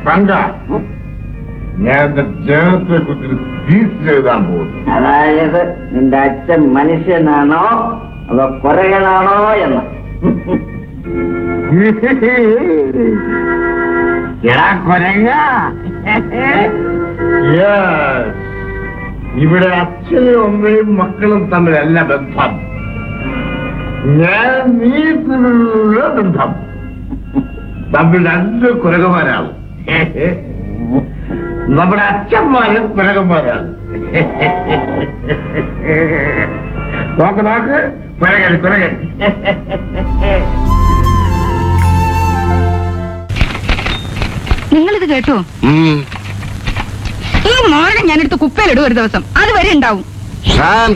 തങ്ക ഞാൻ എന്റെ ജനത്തെ കുറിച്ച് തീസ് എഴുതാൻ പോകുന്നു അതായത് നിന്റെ അച്ഛൻ മനുഷ്യനാണോ അതോ കൊരകനാണോ എന്ന് എടാ കൊരങ്ങ Yes. ഇവിടെ അച്ഛനും അമ്മയും മക്കളും തമ്മിലല്ല ബന്ധം ഞാൻ നീ തമ്മിലുള്ള ബന്ധം തമ്മിൽ രണ്ട് കുരകന്മാരാകും നമ്മുടെ അച്ഛന്മാരും കുരകന്മാരാകും നോക്ക് നോക്ക് കുരകൻ കുരകൻ നിങ്ങളിത് കേട്ടോ ഈ മോഴ ഞാനെടുത്ത് കുപ്പയിലിടും ഒരു ദിവസം അത് വരെ ഉണ്ടാവും ഷാൻ